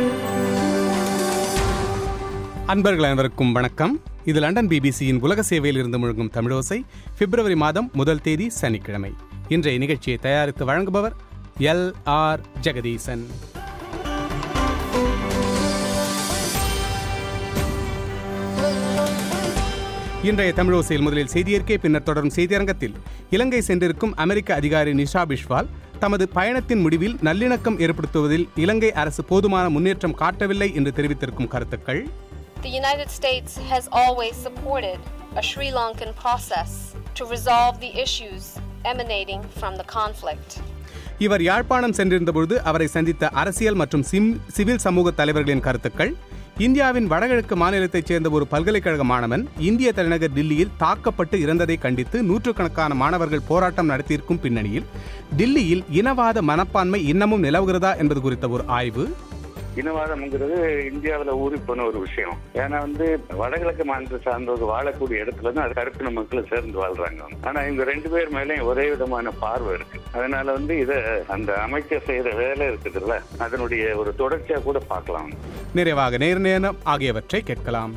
அன்பர்கள் அனைவருக்கும் வணக்கம் இது லண்டன் பிபிசியின் உலக சேவையில் இருந்து முழங்கும் தமிழோசை பிப்ரவரி மாதம் முதல் தேதி சனிக்கிழமை இன்றைய நிகழ்ச்சியை தயாரித்து வழங்குபவர் எல் ஆர் ஜெகதீசன் இன்றைய தமிழோசையில் முதலில் செய்தியறிக்கை பின்னர் தொடரும் செய்தியரங்கத்தில் இலங்கை சென்றிருக்கும் அமெரிக்க அதிகாரி நிஷா பிஷ்வால் தமது பயணத்தின் முடிவில் நல்லிணக்கம் ஏற்படுத்துவதில் இலங்கை அரசு போதுமான முன்னேற்றம் காட்டவில்லை என்று தெரிவித்திருக்கும் கருத்துக்கள் The United States has always supported a Sri Lankan process to resolve the issues emanating from the conflict. இவர் யாழ்ப்பாணம் சென்றிருந்தபொழுது அவரை சந்தித்த அரசியல் மற்றும் சிம் சிவில் சமூக தலைவர்களின் கருத்துக்கள் இந்தியாவின் வடகிழக்கு மாநிலத்தைச் சேர்ந்த ஒரு பல்கலைக்கழக மாணவன் இந்திய தலைநகர் டில்லியில் தாக்கப்பட்டு இறந்ததை கண்டித்து நூற்றுக்கணக்கான மாணவர்கள் போராட்டம் நடத்தியிருக்கும் பின்னணியில் டில்லியில் இனவாத மனப்பான்மை இன்னமும் நிலவுகிறதா என்பது குறித்த ஒரு ஆய்வு இனவாதம்ங்கிறது இந்தியாவில் ஊறி போன ஒரு விஷயம் ஏன்னா வந்து வடகிழக்கு மாநிலத்தை சார்ந்தவங்க வாழக்கூடிய இடத்துல தான் அது கருப்பின மக்கள் சேர்ந்து வாழ்றாங்க ஆனா இவங்க ரெண்டு பேர் மேலேயும் ஒரே விதமான பார்வை இருக்கு அதனால வந்து இத அந்த அமைச்சர் செய்யற வேலை இருக்குதுல்ல அதனுடைய ஒரு தொடர்ச்சியா கூட பார்க்கலாம் நிறைவாக நேர்நேரம் ஆகியவற்றை கேட்கலாம்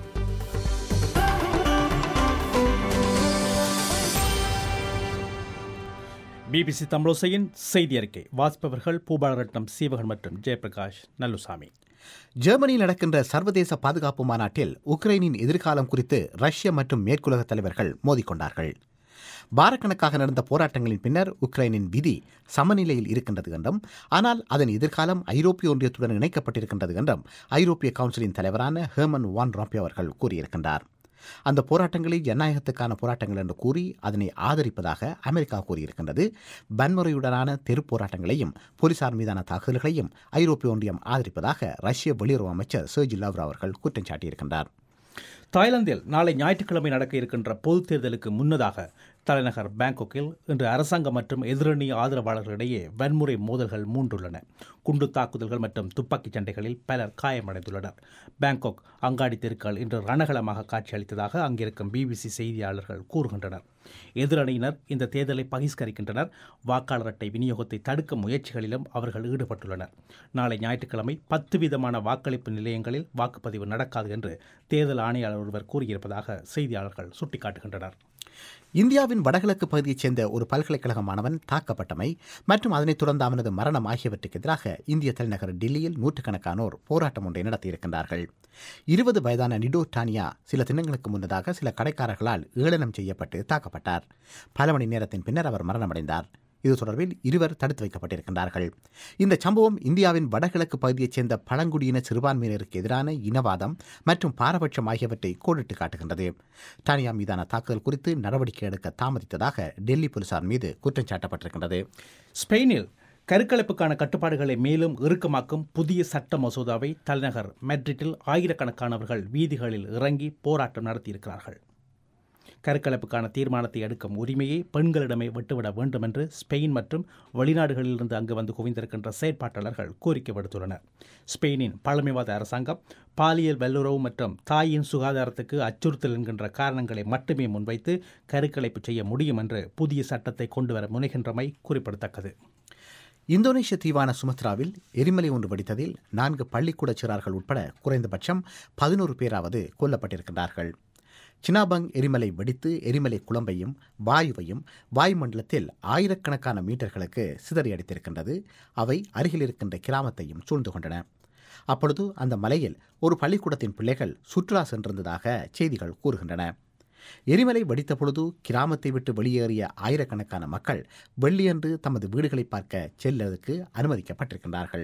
பிபிசி தமிழோசையின் செய்தி அறிக்கை வாசிப்பவர்கள் பூபாலரட்னம் சீவகன் மற்றும் ஜெயபிரகாஷ் நல்லுசாமி ஜெர்மனியில் நடக்கின்ற சர்வதேச பாதுகாப்பு மாநாட்டில் உக்ரைனின் எதிர்காலம் குறித்து ரஷ்ய மற்றும் மேற்குலக தலைவர்கள் மோதிக்கொண்டார்கள் வாரக்கணக்காக நடந்த போராட்டங்களின் பின்னர் உக்ரைனின் விதி சமநிலையில் இருக்கின்றது என்றும் ஆனால் அதன் எதிர்காலம் ஐரோப்பிய ஒன்றியத்துடன் இணைக்கப்பட்டிருக்கின்றது என்றும் ஐரோப்பிய கவுன்சிலின் தலைவரான ஹெர்மன் வான் ராம்பி அவர்கள் கூறியிருக்கின்றார் அந்த போராட்டங்களை ஜனநாயகத்துக்கான போராட்டங்கள் என்று கூறி அதனை ஆதரிப்பதாக அமெரிக்கா கூறியிருக்கின்றது வன்முறையுடனான தெரு போராட்டங்களையும் போலீசார் மீதான தாக்குதல்களையும் ஐரோப்பிய ஒன்றியம் ஆதரிப்பதாக ரஷ்ய வெளியுறவு அமைச்சர் சர்ஜி லவ்ரா அவர்கள் குற்றம் சாட்டியிருக்கின்றார் தாய்லாந்தில் நாளை ஞாயிற்றுக்கிழமை நடக்க இருக்கின்ற பொதுத் தேர்தலுக்கு முன்னதாக தலைநகர் பாங்காக்கில் இன்று அரசாங்கம் மற்றும் எதிரணி ஆதரவாளர்களிடையே வன்முறை மோதல்கள் மூண்டுள்ளன குண்டு தாக்குதல்கள் மற்றும் துப்பாக்கிச் சண்டைகளில் பலர் காயமடைந்துள்ளனர் பாங்காக் அங்காடி தெருக்கள் இன்று ரணகலமாக காட்சியளித்ததாக அங்கிருக்கும் பிபிசி செய்தியாளர்கள் கூறுகின்றனர் எதிரணியினர் இந்த தேர்தலை பகிஷ்கரிக்கின்றனர் வாக்காளர் அட்டை விநியோகத்தை தடுக்கும் முயற்சிகளிலும் அவர்கள் ஈடுபட்டுள்ளனர் நாளை ஞாயிற்றுக்கிழமை பத்து விதமான வாக்களிப்பு நிலையங்களில் வாக்குப்பதிவு நடக்காது என்று தேர்தல் ஆணையாளர் ஒருவர் கூறியிருப்பதாக செய்தியாளர்கள் சுட்டிக்காட்டுகின்றனர் இந்தியாவின் வடகிழக்கு பகுதியைச் சேர்ந்த ஒரு பல்கலைக்கழக மாணவன் தாக்கப்பட்டமை மற்றும் அதனைத் தொடர்ந்து அவனது மரணம் ஆகியவற்றுக்கு எதிராக இந்திய தலைநகர் டில்லியில் நூற்றுக்கணக்கானோர் போராட்டம் ஒன்றை நடத்தியிருக்கின்றார்கள் இருபது வயதான நிடோ டானியா சில தினங்களுக்கு முன்னதாக சில கடைக்காரர்களால் ஏளனம் செய்யப்பட்டு தாக்கப்பட்டார் பல மணி நேரத்தின் பின்னர் அவர் மரணமடைந்தார் இது தொடர்பில் இருவர் தடுத்து வைக்கப்பட்டிருக்கின்றார்கள் இந்த சம்பவம் இந்தியாவின் வடகிழக்கு பகுதியைச் சேர்ந்த பழங்குடியின சிறுபான்மையினருக்கு எதிரான இனவாதம் மற்றும் பாரபட்சம் ஆகியவற்றை கோடிட்டு காட்டுகின்றது டானியா மீதான தாக்குதல் குறித்து நடவடிக்கை எடுக்க தாமதித்ததாக டெல்லி போலீசார் மீது குற்றம் சாட்டப்பட்டிருக்கின்றது ஸ்பெயினில் கருக்கலைப்புக்கான கட்டுப்பாடுகளை மேலும் இறுக்கமாக்கும் புதிய சட்ட மசோதாவை தலைநகர் மெட்ரிட்டில் ஆயிரக்கணக்கானவர்கள் வீதிகளில் இறங்கி போராட்டம் நடத்தியிருக்கிறார்கள் கருக்கலைப்புக்கான தீர்மானத்தை எடுக்கும் உரிமையை பெண்களிடமே விட்டுவிட வேண்டும் என்று ஸ்பெயின் மற்றும் வெளிநாடுகளிலிருந்து அங்கு வந்து குவிந்திருக்கின்ற செயற்பாட்டாளர்கள் கோரிக்கை விடுத்துள்ளனர் ஸ்பெயினின் பழமைவாத அரசாங்கம் பாலியல் வல்லுறவு மற்றும் தாயின் சுகாதாரத்துக்கு அச்சுறுத்தல் என்கின்ற காரணங்களை மட்டுமே முன்வைத்து கருக்கலைப்பு செய்ய முடியும் என்று புதிய சட்டத்தை கொண்டுவர முனைகின்றமை குறிப்பிடத்தக்கது இந்தோனேஷிய தீவான சுமத்ராவில் எரிமலை ஒன்று வெடித்ததில் நான்கு பள்ளிக்கூட சிறார்கள் உட்பட குறைந்தபட்சம் பதினோரு பேராவது கொல்லப்பட்டிருக்கிறார்கள் சினாபங் எரிமலை வெடித்து எரிமலை குழம்பையும் வாயுவையும் வாயுமண்டலத்தில் ஆயிரக்கணக்கான மீட்டர்களுக்கு சிதறி அடித்திருக்கின்றது அவை அருகில் இருக்கின்ற கிராமத்தையும் சூழ்ந்து கொண்டன அப்பொழுது அந்த மலையில் ஒரு பள்ளிக்கூடத்தின் பிள்ளைகள் சுற்றுலா சென்றிருந்ததாக செய்திகள் கூறுகின்றன எரிமலை வெடித்த பொழுது கிராமத்தை விட்டு வெளியேறிய ஆயிரக்கணக்கான மக்கள் வெள்ளியன்று தமது வீடுகளை பார்க்க செல்வதற்கு அனுமதிக்கப்பட்டிருக்கின்றார்கள்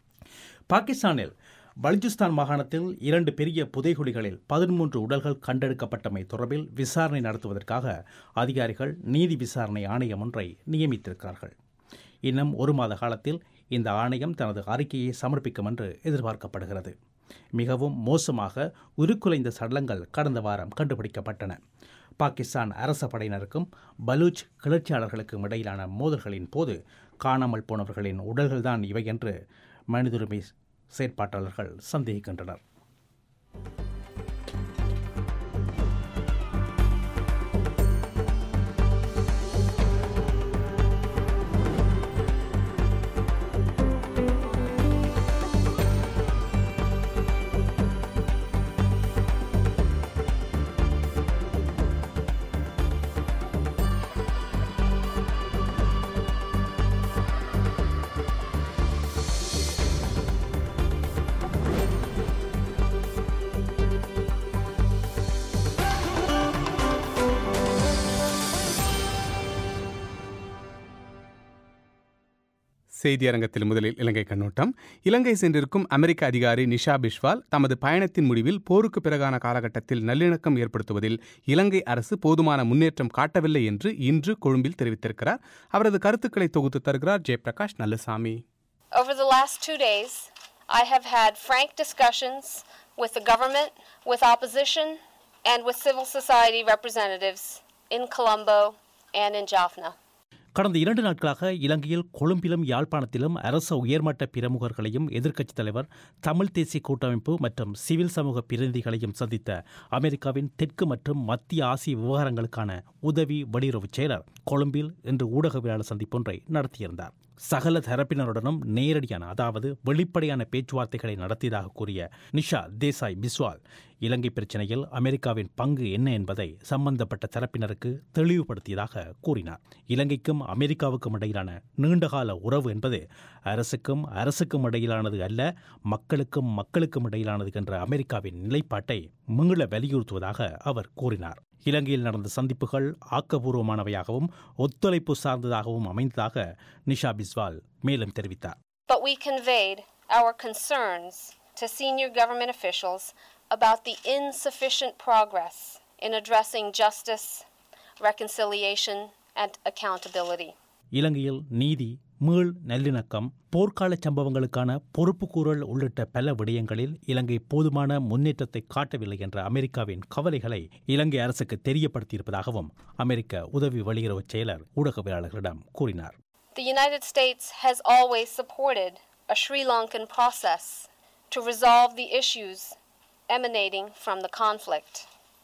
பாகிஸ்தானில் பலுச்சிஸ்தான் மாகாணத்தில் இரண்டு பெரிய புதைகுழிகளில் பதிமூன்று உடல்கள் கண்டெடுக்கப்பட்டமை தொடர்பில் விசாரணை நடத்துவதற்காக அதிகாரிகள் நீதி விசாரணை ஆணையம் ஒன்றை நியமித்திருக்கிறார்கள் இன்னும் ஒரு மாத காலத்தில் இந்த ஆணையம் தனது அறிக்கையை சமர்ப்பிக்கும் என்று எதிர்பார்க்கப்படுகிறது மிகவும் மோசமாக உருக்குலைந்த சடலங்கள் கடந்த வாரம் கண்டுபிடிக்கப்பட்டன பாகிஸ்தான் அரச படையினருக்கும் பலூச் கிளர்ச்சியாளர்களுக்கும் இடையிலான மோதல்களின் போது காணாமல் போனவர்களின் உடல்கள்தான் இவை என்று மனிதுரிமை செயற்பாட்டாளர்கள் சந்தேகிக்கின்றனர் செய்தி அரங்கத்தில் முதலில் இலங்கை கண்ணோட்டம் இலங்கை சென்றிருக்கும் அமெரிக்க அதிகாரி நிஷா பிஸ்வால் தமது பயணத்தின் முடிவில் போருக்கு பிறகான காலகட்டத்தில் நல்லிணக்கம் ஏற்படுத்துவதில் இலங்கை அரசு போதுமான முன்னேற்றம் காட்டவில்லை என்று இன்று கொழும்பில் தெரிவித்திருக்கிறார் அவரது கருத்துக்களை தொகுத்து தருகிறார் Jayaprakash Nallasamy Over the last two days, I have had frank discussions with the government, with opposition, and with civil society representatives in Colombo and in Jaffna. கடந்த இரண்டு நாட்களாக இலங்கையில் கொழும்பிலும் யாழ்ப்பாணத்திலும் அரச உயர்மட்ட பிரமுகர்களையும் எதிர்க்கட்சித் தலைவர் தமிழ் தேசிய கூட்டமைப்பு மற்றும் சிவில் சமூக பிரதிநிதிகளையும் சந்தித்த அமெரிக்காவின் தெற்கு மற்றும் மத்திய ஆசிய விவகாரங்களுக்கான உதவி வெளியுறவுச் செயலர் கொழும்பில் இன்று ஊடகவியலாளர் சந்திப்பொன்றை நடத்தியிருந்தார் சகல தரப்பினருடனும் நேரடியான அதாவது வெளிப்படையான பேச்சுவார்த்தைகளை நடத்தியதாக கூறிய நிஷா தேசாய் பிஸ்வால் இலங்கை பிரச்சினையில் அமெரிக்காவின் பங்கு என்ன என்பதை சம்பந்தப்பட்ட தரப்பினருக்கு தெளிவுபடுத்தியதாக கூறினார் இலங்கைக்கும் அமெரிக்காவுக்கும் இடையிலான நீண்டகால உறவு என்பது அரசுக்கும் அரசுக்கும் இடையிலானது அல்ல மக்களுக்கும் மக்களுக்கும் இடையிலானது என்ற அமெரிக்காவின் நிலைப்பாட்டை மீள வலியுறுத்துவதாக அவர் கூறினார் இலங்கையில் நடந்த சந்திப்புகள் ஆக்கபூர்வமானவையாகவும் ஒத்துழைப்பு சார்ந்ததாகவும் அமைந்ததாக நிஷா பிஸ்வால் மேலும் தெரிவித்தார் But we conveyed our concerns to senior government officials about the insufficient progress in addressing justice, reconciliation, and accountability. இலங்கையில் நீதி மீள் நல்லிணக்கம் போர்க்கால சம்பவங்களுக்கான பொறுப்புக்கூறல் உள்ளிட்ட பல விடயங்களில் இலங்கை போதுமான முன்னேற்றத்தை காட்டவில்லை என்ற அமெரிக்காவின் கவலைகளை இலங்கை அரசுக்கு தெரியப்படுத்தியிருப்பதாகவும் அமெரிக்க உதவி வெளியுறவுச் செயலர் ஊடகவியலாளர்களிடம் கூறினார் The United States has always supported a Sri Lankan process to resolve the issues emanating from the conflict.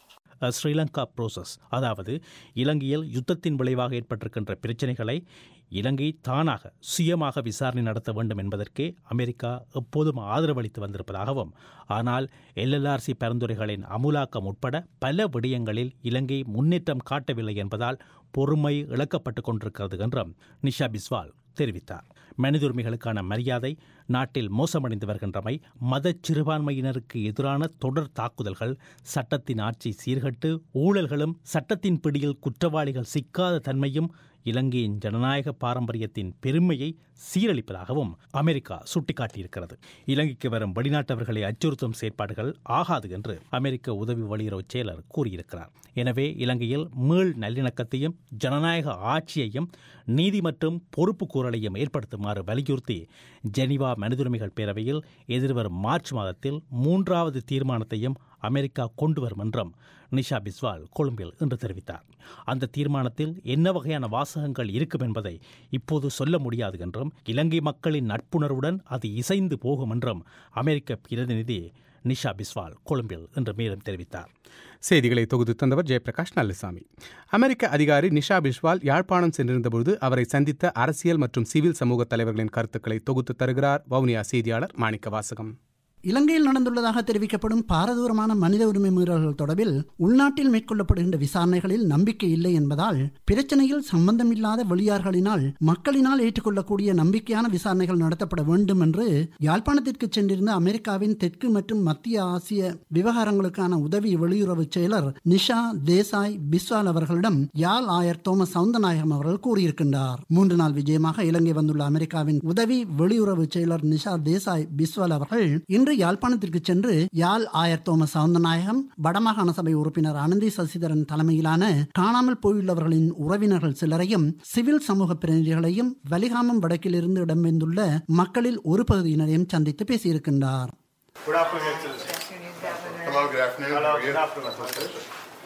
A Sri Lanka process அதாவது இலங்கையில் யுத்தத்தின் விளைவாக ஏற்பட்டிருக்கின்ற பிரச்சினைகளை இலங்கை தானாக சுயமாக விசாரணை நடத்த வேண்டும் என்பதற்கே அமெரிக்கா எப்போதும் ஆதரவளித்து வந்திருப்பதாகவும் ஆனால் எல்எல்ஆர்சி பரிந்துரைகளின் அமுலாக்கம் உட்பட பல விடயங்களில் இலங்கை முன்னேற்றம் காட்டவில்லை என்பதால் பொறுமை இழக்கப்பட்டு கொண்டிருக்கிறது என்றும் நிஷா பிஸ்வால் தெரிவித்தார் மனித உரிமைகளுக்கான மரியாதை நாட்டில் மோசமடைந்து வருகின்றமை மத சிறுபான்மையினருக்கு எதிரான தொடர் தாக்குதல்கள் சட்டத்தின் ஆட்சி சீர்கட்டு ஊழல்களும் சட்டத்தின் பிடியில் குற்றவாளிகள் சிக்காத தன்மையும் இலங்கையின் ஜனநாயக பாரம்பரியத்தின் பெருமையை சீரழிப்பதாகவும் அமெரிக்கா சுட்டிக்காட்டியிருக்கிறது இலங்கைக்கு வரும் வெளிநாட்டவர்களை அச்சுறுத்தும் செயற்பாடுகள் ஆகாது என்று அமெரிக்க உதவி வெளியுறவுச் செயலர் கூறியிருக்கிறார் எனவே இலங்கையில் மீள் நல்லிணக்கத்தையும் ஜனநாயக ஆட்சியையும் நீதி மற்றும் பொறுப்பு கூறலையும் ஏற்படுத்துமாறு வலியுறுத்தி ஜெனீவா மனிதுரிமைகள் பேரவையில் எதிர்வரும் மார்ச் மாதத்தில் மூன்றாவது தீர்மானத்தையும் அமெரிக்கா கொண்டு வரும் என்றும் நிஷா பிஸ்வால் கொழும்பில் இன்று தெரிவித்தார் அந்த தீர்மானத்தில் என்ன வகையான வாசகங்கள் இருக்கும் என்பதை இப்போது சொல்ல முடியாது என்றும் இலங்கை மக்களின் நட்புணர்வுடன் அது இசைந்து போகும் என்றும் அமெரிக்க பிரதிநிதி நிஷா பிஸ்வால் கொழும்பில் இன்று மேலும் தெரிவித்தார் செய்திகளை தொகுத்து தந்தவர் ஜெயபிரகாஷ் நல்லசாமி அமெரிக்க அதிகாரி நிஷா பிஸ்வால் யாழ்ப்பாணம் சென்றிருந்தபொழுது அவரை சந்தித்த அரசியல் மற்றும் சிவில் சமூக தலைவர்களின் கருத்துக்களை தொகுத்து தருகிறார் வவுனியா செய்தியாளர் மாணிக்க வாசகம் இலங்கையில் நடந்துள்ளதாக தெரிவிக்கப்படும் பாரதூரமான மனித உரிமை மீறல்கள் தொடர்பில் உள்நாட்டில் மேற்கொள்ளப்படுகின்ற விசாரணைகளில் நம்பிக்கை இல்லை என்பதால் பிரச்சனையில் சம்பந்தமில்லாத வெளியார்களினால் மக்களினால் ஏற்றுக்கொள்ளக்கூடிய நம்பிக்கையான விசாரணைகள் நடத்தப்பட வேண்டும் என்று யாழ்ப்பாணத்திற்கு சென்றிருந்த அமெரிக்காவின் தெற்கு மற்றும் மத்திய ஆசிய விவகாரங்களுக்கான உதவி வெளியுறவு செயலர் நிஷா தேசாய் பிஸ்வால் அவர்களிடம் யாழ் ஆயர் தோமஸ் சவுந்தநாயகம் அவர்கள் கூறியிருக்கின்றார் மூன்று நாள் விஜயமாக இலங்கை வந்துள்ள அமெரிக்காவின் உதவி வெளியுறவு செயலர் நிஷா தேசாய் பிஸ்வால் அவர்கள் இன்று யாழ்ப்பாணத்திற்கு சென்று யாழ் ஆயர் தோமஸ் சவுந்தநாயகம் வடமாகாண சபை உறுப்பினர் அனந்தி சசிதரன் தலைமையிலான காணாமல் போயுள்ளவர்களின் உறவினர்கள் சிலரையும் சிவில் சமூக பிரதிநிதிகளையும் வலிகாமம் வடக்கிலிருந்து இடம்பெயர்ந்துள்ள மக்களில் ஒரு பகுதியினரையும் சந்தித்து பேசியிருக்கின்றார் Good afternoon, Excellency. Hello, good afternoon. Hello, How are you? good afternoon.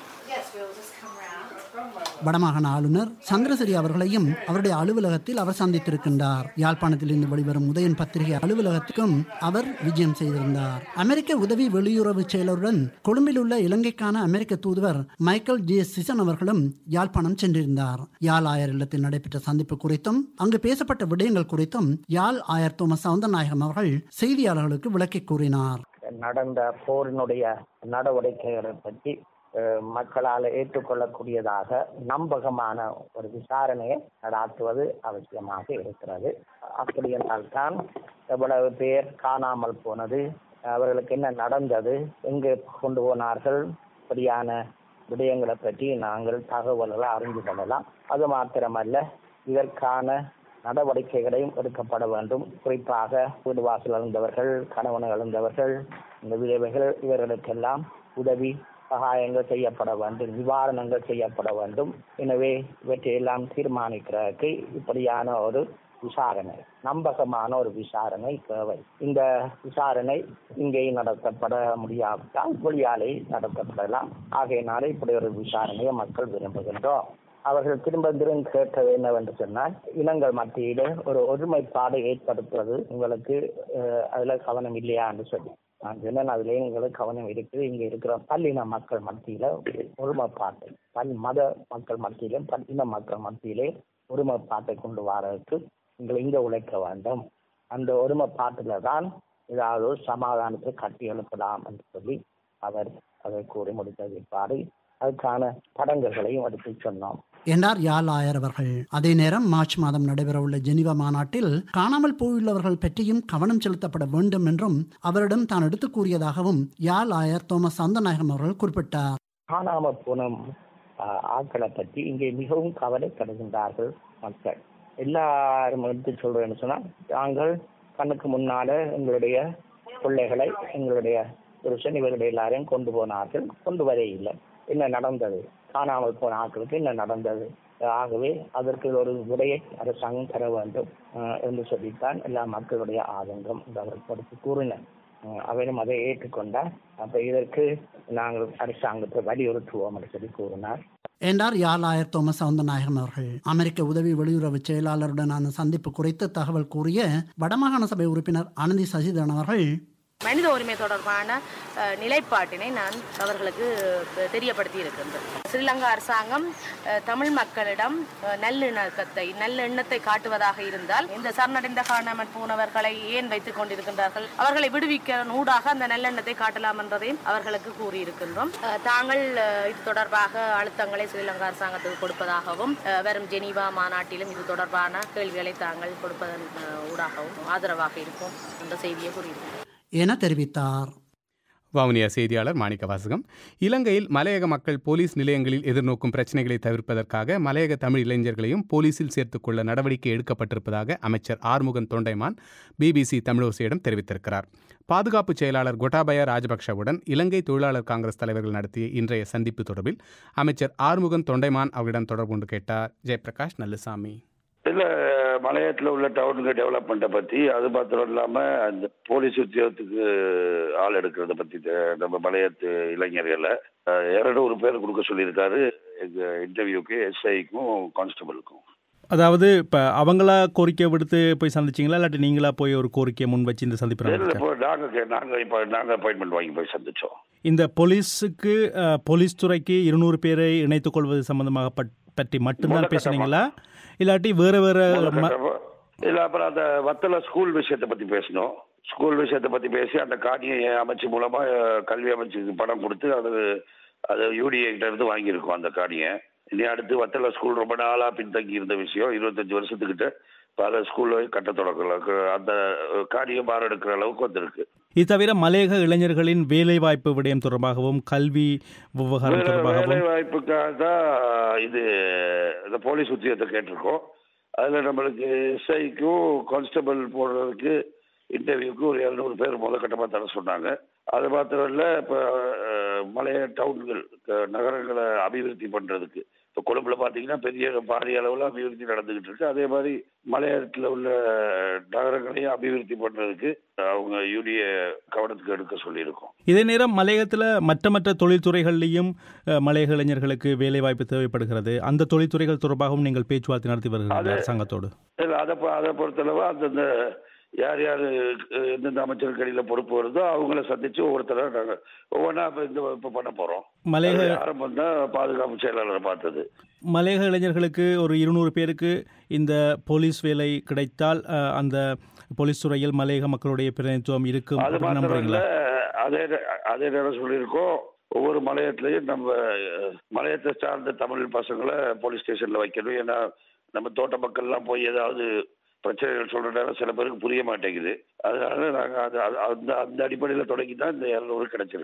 வடமாகாண ஆளுநர் சந்திரசிறி அவர்களையும் அவருடைய அலுவலகத்தில் அவர் சந்தித்திருக்கின்றார் யாழ்ப்பாணத்தில் இருந்து வெளிவரும் உதயன் பத்திரிகை அலுவலகத்துக்கும் அவர் விஜயம் செய்திருந்தார் அமெரிக்க உதவி வெளியுறவு செயலருடன் கொழும்பில் உள்ள இலங்கைக்கான அமெரிக்க தூதுவர் மைக்கேல் ஜே சிசன் அவர்களும் யாழ்ப்பாணம் சென்றிருந்தார் யாழ் ஆயர் இல்லத்தில் நடைபெற்ற சந்திப்பு குறித்தும் அங்கு பேசப்பட்ட விடயங்கள் குறித்தும் யாழ் ஆயர் தோமஸ் சவுந்தரநாயகம் அவர்கள் செய்தியாளர்களுக்கு விளக்கி கூறினார் நடந்த போரினுடைய நடவடிக்கைகளை பற்றி அஹ், மக்களால் ஏற்றுக்கொள்ளக்கூடியதாக நம்பகமான ஒரு விசாரணையை நடாத்துவது அவசியமாக இருக்கிறது அப்படி என்றால்தான் எவ்வளவு பேர் காணாமல் போனது அவர்களுக்கு என்ன நடந்தது எங்கே கொண்டு போனார்கள் இப்படியான விடயங்களை பற்றி நாங்கள் தகவல்களை அறிந்து கொள்ளலாம் அது மாத்திரமல்ல இதற்கான நடவடிக்கைகளையும் எடுக்கப்பட வேண்டும் குறிப்பாக வீடு வாசல் இழந்தவர்கள் கணவன் இழந்தவர்கள் இந்த விதவைகள் இவர்களுக்கெல்லாம் உதவி சகாயங்கள் செய்யப்பட வேண்டும் நிவாரணங்கள் செய்யப்பட வேண்டும் எனவே இவற்றையெல்லாம் தீர்மானிக்கிறதுக்கு இப்படியான ஒரு விசாரணை நம்பகமான ஒரு விசாரணை தேவை இந்த விசாரணை இங்கே நடத்தப்பட முடியாவிட்டால் வெளியாலே நடத்தப்படலாம் ஆகையினாலே இப்படி ஒரு விசாரணையை மக்கள் விரும்புகின்றோம் அவர்கள் திரும்ப திரும்ப கேட்டது என்னவென்று சொன்னால் இனங்கள் மத்தியிலே ஒரு ஒருமைப்பாடு ஏற்படுத்துவது உங்களுக்கு அஹ், அதுல கவனம் இல்லையா என்று சொல்லி நான் சொன்னேன் அதுல எங்களுக்கு கவனம் இருக்குது இங்க இருக்கிற பல்லின மக்கள் மத்தியில ஒருமைப்பாட்டை பல் மத மக்கள் மத்தியிலும் பல்லின மக்கள் மத்தியிலே ஒருமைப்பாட்டை கொண்டு வரதுக்கு நீங்கள் இங்க உழைக்க வேண்டும் அந்த ஒருமைப்பாட்டில தான் ஏதாவது ஒரு சமாதானத்தை கட்டி எழுப்பலாம் என்று சொல்லி அவர் அதை கூறி முடித்த பிற்பாடு அதுக்கான தடங்கல்களையும் எடுத்து சொன்னோம் என்றார் யாழ் ஆயர் அவர்கள் அதே நேரம் மார்ச் மாதம் நடைபெறவுள்ள ஜெனிவா மாநாட்டில் காணாமல் போயுள்ளவர்கள் பற்றியும் கவனம் செலுத்தப்பட வேண்டும் என்றும் அவரிடம் தான் எடுத்துக் கூறியதாகவும் யாழ் ஆயர் தோமஸ் சந்தநாயகம் அவர்கள் குறிப்பிட்டார் காணாம போன ஆஹ், ஆட்களை பற்றி இங்கே மிகவும் கவலைப்படுகின்றார்கள் மக்கள் எல்லாரும் எடுத்து சொல்றேன்னு சொன்னா நாங்கள் கண்ணுக்கு முன்னால எங்களுடைய பிள்ளைகளை எங்களுடைய புருஷன் இவர்கள் எல்லாரையும் கொண்டு போனார்கள் கொண்டு வர இல்லை என்ன நடந்தது காணாமல் போன ஆட்களுக்கு என்ன நடந்தது ஆகவே அதற்கு ஒரு விடையை அரசாங்கம் தர வேண்டும் ஆஹ், என்று சொல்லித்தான் எல்லா மக்களுடைய ஆதங்கம் என்று அவர் கொடுத்து கூறினர் ஆஹ், அவரும் அதை ஏற்றுக்கொண்டார் அப்ப இதற்கு நாங்கள் அரசாங்கத்தை வலியுறுத்துவோம் என்று சொல்லி கூறினார் என்றார் யாழ் ஆயர் தோமஸ் சவுந்தரநாயகம் அவர்கள் அமெரிக்க உதவி வெளியுறவு செயலாளருடனான சந்திப்பு குறித்து தகவல் கூறிய வடமாகாண சபை உறுப்பினர் அனந்தி சசிதரன் அவர்கள் மனித உரிமை தொடர்பான அஹ், நிலைப்பாட்டினை நான் அவர்களுக்கு தெ- தெரியப்படுத்தி இருக்கின்றேன் ஸ்ரீலங்கா அரசாங்கம் அஹ், தமிழ் மக்களிடம் அஹ், நல்லிணக்கத்தை நல்ல எண்ணத்தை காட்டுவதாக இருந்தால் இந்த சரணடைந்த காணாமல் போனவர்களை ஏன் வைத்துக் கொண்டிருக்கின்றார்கள் அவர்களை விடுவிக்க நூடாக அந்த நல்லெண்ணத்தை காட்டலாம் என்பதையும் அவர்களுக்கு கூறியிருக்கின்றோம் அஹ், தாங்கள் அஹ், இது தொடர்பாக அழுத்தங்களை ஸ்ரீலங்கா அரசாங்கத்துக்கு கொடுப்பதாகவும் அஹ், வரும் ஜெனீவா மாநாட்டிலும் இது தொடர்பான கேள்விகளை தாங்கள் கொடுப்பதன் அஹ், ஊடாகவும் ஆதரவாக இருக்கும் என்ற செய்தியை கூறியிருக்கிறோம் என தெரிவித்தார் வவுனியா செய்தியாளர் மாணிக்க வாசகம் இலங்கையில் மலையக மக்கள் போலீஸ் நிலையங்களில் எதிர்நோக்கும் பிரச்சினைகளை தவிர்ப்பதற்காக மலையக தமிழ் இளைஞர்களையும் போலீசில் சேர்த்துக்கொள்ள நடவடிக்கை எடுக்கப்பட்டிருப்பதாக அமைச்சர் ஆறுமுகன் தொண்டைமான் பிபிசி தமிழோசையிடம் தெரிவித்திருக்கிறார் பாதுகாப்பு செயலாளர் கொட்டாபய ராஜபக்ஷவுடன் இலங்கை தொழிலாளர் காங்கிரஸ் தலைவர்கள் நடத்திய இன்றைய சந்திப்பு தொடர்பில் அமைச்சர் ஆறுமுகன் தொண்டைமான் அவரிடம் தொடர்பு கொண்டு கேட்டார் ஜெயபிரகாஷ் நல்லுசாமி இல்ல மலையத்தில் உள்ள டவுனுக்கு டெவலப்மெண்ட்டை பத்தி அது மாத்திரம் இல்லாம அந்த போலீஸ் உத்தியோகத்துக்கு ஆள் எடுக்கிறத பத்தி தெ- நம்ம மலையத்து இளைஞர்களை அஹ், இருநூறு பேர் கொடுக்க சொல்லியிருக்காரு எங்க இன்டர்வியூக்கு எஸ்ஐக்கும் கான்ஸ்டபிளுக்கும் அதாவது இப்போ அவங்களா கோரிக்கை விடுத்து போய் சந்திச்சிங்களா இல்லாட்டி நீங்களா போய் ஒரு கோரிக்கையை முன் வச்சு இந்த சந்திப்பு இல்ல நடந்துச்சா? இப்போ நாங்க கே- நாங்க இப்போ நாங்க அப்பாயின்மெண்ட் வாங்கி போய் சந்திச்சோம் இந்த போலீஸுக்கு அஹ், போலீஸ் துறைக்கு இருநூறு பேரை இணைத்துக் கொள்வது சம்பந்தமாக பட்- பற்றி மட்டும்தான் முதற்கட்டமா. பேசுனீங்களா இல்லாட்டி வேற வேற முதல் ம- கட்டமா. இல்ல அப்புறம் அந்த வத்தல ஸ்கூல் விஷயத்தை பத்தி பேசணும் ஸ்கூல் விஷயத்தை பத்தி பேசி அந்த காணியை அமைச்சு மூலமா அஹ், கல்வி அமைச்சுக்கு பணம் கொடுத்து அது அது யூடிஏ கிட்ட இருந்து வாங்கியிருக்கோம் அந்த காணியை இனி அடுத்து வத்தல ஸ்கூல் ரொம்ப நாளா பின்தங்கி இருந்த விஷயம் இருபத்தஞ்சு வருஷத்துக்கிட்ட பல ஸ்கூல்ல கட்ட தொடங்கலாம் அந்த அஹ், காணியை பாரெடுக்கிற அளவுக்கு வந்திருக்கு இது தவிர மலையக இளைஞர்களின் வேலைவாய்ப்பு விடயம் தொடர்பாகவும் கல்வி விவகாரம் வேலை தொடர்பாகவும் வேலை வாய்ப்புக்காக தான் இது இந்த போலீஸ் உத்தியோகத்தை கேட்டிருக்கோம் அதில் நம்மளுக்கு எஸ்ஐக்கும் கான்ஸ்டபிள் போடுறதுக்கு இன்டர்வியூக்கு ஒரு இரநூறு பேர் முதல் கட்டமாக தர சொன்னாங்க அது மாத்திரம் இல்லை இப்போ மலைய டவுன்கள் க- நகரங்களை அபிவிருத்தி பண்ணுறதுக்கு இப்போ கொழும்புல பார்த்தீங்கன்னா பெரிய பாரிய அளவில் அபிவிருத்தி நடந்துகிட்டு இருக்கு அதே மாதிரி மலையத்தில் உள்ள நகரங்களையும் அபிவிருத்தி பண்ணுறதுக்கு அவங்க யூடிய கவனத்துக்கு எடுக்க சொல்லியிருக்கோம் இதே நேரம் மலையகத்தில் மற்ற மற்ற தொழில்துறைகள்லையும் அஹ், மலையக இளைஞர்களுக்கு வேலைவாய்ப்பு தேவைப்படுகிறது அந்த தொழில்துறைகள் தொடர்பாகவும் நீங்கள் பேச்சுவார்த்தை நடத்தி வருகிறீர்கள் அரசாங்கத்தோடு இல்லை அதை பொ- அதை பொறுத்தளவு அந்தந்த யார் யார் அஹ், எந்தெந்த அமைச்சருக்கு அடியில் பொறுப்பு வருதோ அவங்கள சந்திச்சு ஒவ்வொருத்தர நாங்கள் ஒவ்வொன்றா இப்போ இந்த இப்போ பண்ண போகிறோம் மலையக ஆரம்பம் தான் பாதுகாப்பு செயலாளரை பார்த்தது மலையக இளைஞர்களுக்கு ஒரு இருநூறு பேருக்கு இந்த போலீஸ் வேலை கிடைத்தால் அஹ், அந்த போலீஸ் துறையில் மலையக மக்களுடைய பிரதிநிதித்துவம் இருக்கும் அது அப்படின்னு மாத்திரம் இல்ல நம்புறீங்களா அதே நே- அதே நேரம் சொல்லியிருக்கோம் ஒவ்வொரு மலையத்துலையும் நம்ம அஹ், மலையத்தை சார்ந்த தமிழ் பசங்களை போலீஸ் ஸ்டேஷன்ல வைக்கணும் ஏன்னா நம்ம தோட்ட மக்கள்லாம் போய் ஏதாவது பிரச்சனைகள் சொல்ற நேரம் சில பேருக்கு புரிய மாட்டேங்குது அதனால நாங்க அது அது- அந்த அந்த அடிப்படையில் தொடங்கி தான் இந்த இரநூறு கிடைச்சிருக்கு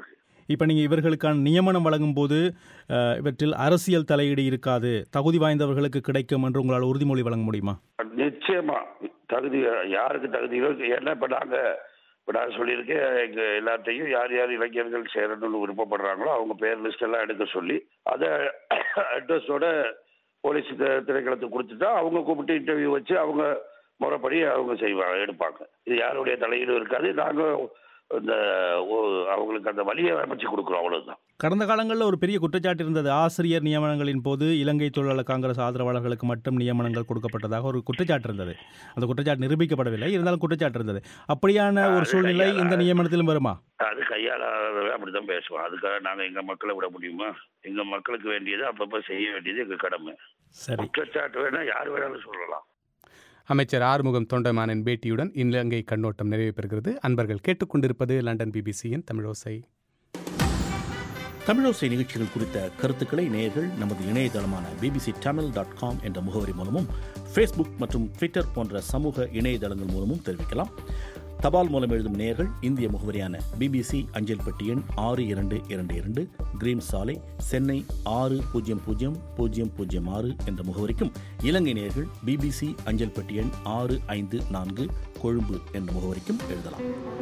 இப்போ நீங்கள் இவர்களுக்கான நியமனம் வழங்கும் போது அஹ், இவற்றில் அரசியல் தலையீடு இருக்காது தகுதி வாய்ந்தவர்களுக்கு கிடைக்கும் என்று உங்களால் உறுதிமொழி வழங்க முடியுமா நிச்சயமா தகுதி யாருக்கு தகுதி இருக்கு ஏன்னா இப்போ நாங்கள் இப்போ நான் சொல்லியிருக்கேன் எங்கள் எல்லாத்தையும் யார் யார் இளைஞர்கள் சேரணும்னு விருப்பப்படுறாங்களோ அவங்க பேர் லிஸ்ட் எல்லாம் எடுக்க சொல்லி அதை அட்ரஸோட போலீஸ் தி- திணைக்களத்துக்கு கொடுத்துட்டா அவங்க கூப்பிட்டு இன்டர்வியூ வச்சு அவங்க முறைப்படி அவங்க செய்வாங்க எடுப்பாங்க இது யாருடைய தலையீடும் இருக்காது நாங்கள் இந்த ஓ- அவங்களுக்கு அந்த வழியை அமைச்சு கொடுக்குறோம் அவ்வளவுதான் கடந்த காலங்களில் ஒரு பெரிய குற்றச்சாட்டு இருந்தது ஆசிரியர் நியமனங்களின் போது இலங்கை தொழிலாளர் காங்கிரஸ் ஆதரவாளர்களுக்கு மட்டும் நியமனங்கள் கொடுக்கப்பட்டதாக ஒரு குற்றச்சாட்டு இருந்தது அந்த குற்றச்சாட்டு நிரூபிக்கப்படவில்லை இருந்தாலும் குற்றச்சாட்டு இருந்தது அப்படியான ஒரு அது சூழ்நிலை கையாள- இந்த நியமனத்திலும் வருமா அது கையாளாதவங்க அப்படிதான் பேசுவோம் அதுக்காக நாங்க எங்க மக்களை விட முடியுமா எங்க மக்களுக்கு வேண்டியது அப்பப்ப செய்ய வேண்டியது எங்க கடமை சரி குற்றச்சாட்டு வேணா யார் வேணாலும் சொல்லலாம் அமைச்சர் ஆறுமுகம் தொண்டமானின் பேட்டியுடன் இலங்கை கண்ணோட்டம் நிறைவு பெறுகிறது அன்பர்கள் கேட்டுக்கொண்டிருப்பது லண்டன் பிபிசியின் தமிழோசை தமிழோசை நிகழ்ச்சிகள் குறித்த கருத்துக்களை நேயர்கள் நமது இணையதளமான பிபிசி தமிழ் டாட் காம் என்ற முகவரி மூலமும் ஃபேஸ்புக் மற்றும் ட்விட்டர் போன்ற சமூக இணையதளங்கள் மூலமும் தெரிவிக்கலாம் தபால் மூலம் எழுதும் நேயர்கள் இந்திய முகவரியான பிபிசி அஞ்சல் பெட்டி எண் ஆறு இரண்டு இரண்டு இரண்டு கிரீன் சாலை சென்னை ஆறு பூஜ்ஜியம் பூஜ்ஜியம் பூஜ்ஜியம் பூஜ்ஜியம் ஆறு என்ற முகவரிக்கும் இலங்கை நேயர்கள் பிபிசி அஞ்சல் பெட்டி எண் ஆறு ஐந்து நான்கு கொழும்பு என்ற முகவரிக்கும் எழுதலாம்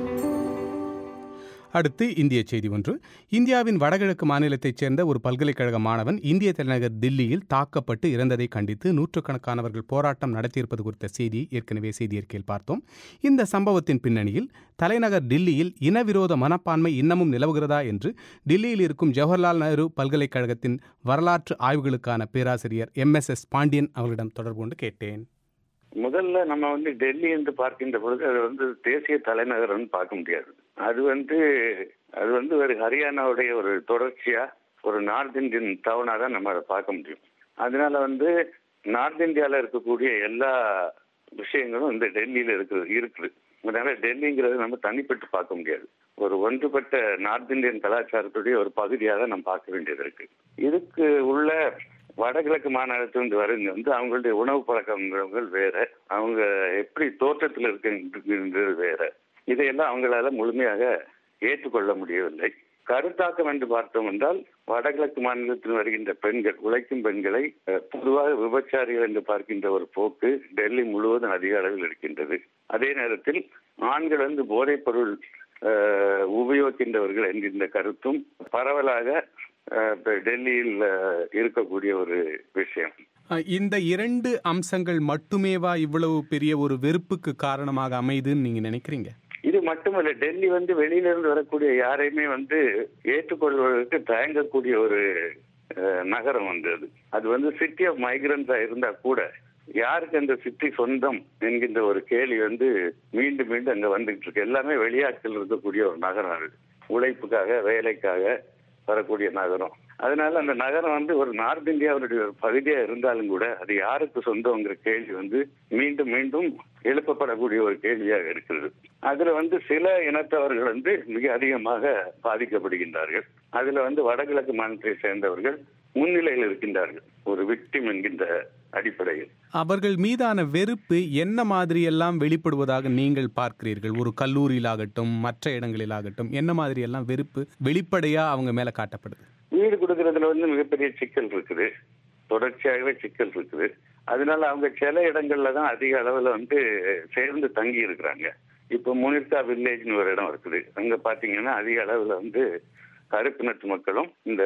அடுத்து இந்திய செய்தி ஒன்று இந்தியாவின் வடகிழக்கு மாநிலத்தைச் சேர்ந்த ஒரு பல்கலைக்கழக மாணவன் இந்திய தலைநகர் தில்லியில் தாக்கப்பட்டு இறந்ததை கண்டித்து நூற்றுக்கணக்கானவர்கள் போராட்டம் நடத்தியிருப்பது குறித்த செய்தி ஏற்கனவே செய்தி அறிக்கையில் பார்த்தோம் இந்த சம்பவத்தின் பின்னணியில் தலைநகர் டில்லியில் இனவிரோத மனப்பான்மை இன்னமும் நிலவுகிறதா என்று டில்லியில் இருக்கும் ஜவஹர்லால் நேரு பல்கலைக்கழகத்தின் வரலாற்று ஆய்வுகளுக்கான பேராசிரியர் எம் எஸ் எஸ் பாண்டியன் அவர்களிடம் தொடர்பு கொண்டு கேட்டேன் முதல்ல நம்ம வந்து டெல்லி என்று பார்க்கின்ற பொழுது அது வந்து தேசிய தலைநகரம்னு பார்க்க முடியாது அது வந்து அது வந்து ஒரு ஹரியானாவுடைய ஒரு தொடர்ச்சியா ஒரு நார்த் இந்தியன் டவுனா தான் நம்ம அதை பார்க்க முடியும் அதனால வந்து நார்த் இந்தியால இருக்கக்கூடிய எல்லா விஷயங்களும் இந்த டெல்லியில இருக்குது இருக்குது அதனால டெல்லிங்கிறது நம்ம தனிப்பட்டு பார்க்க முடியாது ஒரு ஒன்றுபட்ட நார்த் இந்தியன் கலாச்சாரத்துடைய ஒரு பகுதியாக தான் நம்ம பார்க்க வேண்டியது இருக்கு இதுக்கு உள்ள வடகிழக்கு மாநிலத்திலிருந்து வரவங்க வந்து அவங்களுடைய உணவு பழக்கங்கள் வேற அவங்க எப்படி தோற்றத்தில் இருக்கின்றது வேற இதையெல்லாம் அவங்களால முழுமையாக ஏற்றுக்கொள்ள முடியவில்லை கருத்தாக்கம் என்று பார்த்தோம் என்றால் வடகிழக்கு மாநிலத்தில் வருகின்ற பெண்கள் உழைக்கும் பெண்களை அஹ், பொதுவாக விபச்சாரிகள் என்று பார்க்கின்ற ஒரு போக்கு டெல்லி முழுவதும் அதிக அளவில் இருக்கின்றது அதே நேரத்தில் ஆண்கள் வந்து போதைப் பொருள் அஹ், உபயோகிக்கின்றவர்கள் என்கின்ற கருத்தும் பரவலாக அஹ், இப்ப டெல்லியில் அஹ், இருக்கக்கூடிய ஒரு விஷயம் அஹ், இந்த இரண்டு அம்சங்கள் மட்டுமேவா இவ்வளவு பெரிய ஒரு வெறுப்புக்கு காரணமாக அமையுதுன்னு நீங்க நினைக்கிறீங்க இது மட்டுமல்ல டெல்லி வந்து வெளியிலிருந்து வரக்கூடிய யாரையுமே வந்து ஏற்றுக்கொள்வதற்கு தயங்கக்கூடிய ஒரு அஹ், நகரம் வந்து அது அது வந்து சிட்டி ஆஃப் மைக்ரன்ஸா இருந்தா கூட யாருக்கு அந்த சிட்டி சொந்தம் என்கின்ற ஒரு கேள்வி வந்து மீண்டும் மீண்டும் அங்க வந்துகிட்டு இருக்கு எல்லாமே வெளியாட்கள் இருக்கக்கூடிய ஒரு நகரம் அது உழைப்புக்காக வேலைக்காக வரக்கூடிய நகரம் அதனால அந்த நகரம் வந்து ஒரு நார்த் இந்தியாவுடைய ஒரு பகுதியா இருந்தாலும் கூட அது யாருக்கு சொந்தங்கிற கேள்வி வந்து மீண்டும் மீண்டும் எழுப்பப்படக்கூடிய ஒரு கேள்வியாக இருக்கிறது அதுல வந்து சில இனத்தவர்கள் வந்து மிக அதிகமாக பாதிக்கப்படுகின்றார்கள் அதுல வந்து வடகிழக்கு மாநிலத்தை சேர்ந்தவர்கள் முன்னிலையில் இருக்கின்றார்கள் ஒரு விக்டிம் என்கின்ற அடிப்படையில் அவர்கள் மீதான வெறுப்பு என்ன மாதிரியெல்லாம் வெளிப்படுவதாக நீங்கள் பார்க்கிறீர்கள் ஒரு கல்லூரியிலாகட்டும் மற்ற இடங்களிலாகட்டும் என்ன மாதிரியெல்லாம் வெறுப்பு வெளிப்படையா அவங்க மேல காட்டப்படுது வீடு கொடுக்கறதுல வந்து மிகப்பெரிய சிக்கல் இருக்குது தொடர்ச்சியாகவே சிக்கல் இருக்குது அதனால அவங்க சில இடங்கள்ல தான் அதிக அளவுல வந்து சேர்ந்து தங்கி இருக்கிறாங்க இப்போ முனிர்கா வில்லேஜ்னு ஒரு இடம் இருக்குது அங்க பாத்தீங்கன்னா அதிக அளவுல வந்து கருப்பினத்து மக்களும் இந்த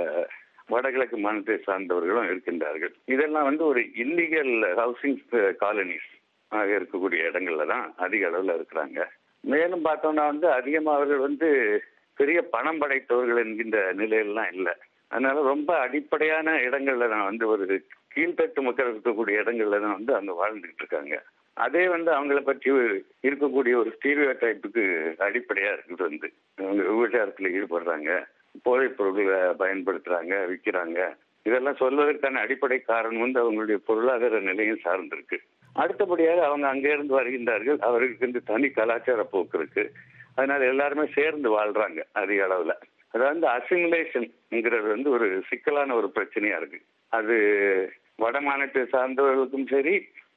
வடகிழக்கு மாநிலத்தை சார்ந்தவர்களும் இருக்கின்றார்கள் இதெல்லாம் வந்து ஒரு இல்லீகல் ஹவுசிங் காலனிஸ் ஆக இருக்கக்கூடிய இடங்கள்ல தான் அதிக அளவுல இருக்கிறாங்க மேலும் பார்த்தோம்னா வந்து அதிகமாக அவர்கள் வந்து பெரிய பணம் படைத்தவர்கள் என்கின்ற நிலையெல்லாம் இல்லை அதனால ரொம்ப அடிப்படையான இடங்கள்ல தான் வந்து ஒரு கீழ்த்தட்டு மக்கள் இருக்கக்கூடிய இடங்கள்ல தான் வந்து அவங்க வாழ்ந்துகிட்டு இருக்காங்க அதே வந்து அவங்கள பற்றி இருக்கக்கூடிய ஒரு ஸ்டீரியோ டைப்புக்கு அடிப்படையா இருக்குது வந்து அவங்க விபச்சாரத்துல ஈடுபடுறாங்க போதைப் பொருட்களை பயன்படுத்துறாங்க விற்கிறாங்க இதெல்லாம் சொல்வதற்கான அடிப்படை காரணம் வந்து அவங்களுடைய பொருளாதார நிலையும் சார்ந்திருக்கு அடுத்தபடியாக அவங்க அங்கிருந்து வருகின்றார்கள் அவர்களுக்கு வந்து தனி கலாச்சார போக்கு இருக்கு அதனால எல்லாருமே சேர்ந்து வாழ்றாங்க அதிக அளவுல அதாவது அசிமுலேஷன்ங்கிறது வந்து ஒரு சிக்கலான ஒரு பிரச்சனையா இருக்கு அது வட மாநிலத்தை சார்ந்தவர்களுக்கும் சரி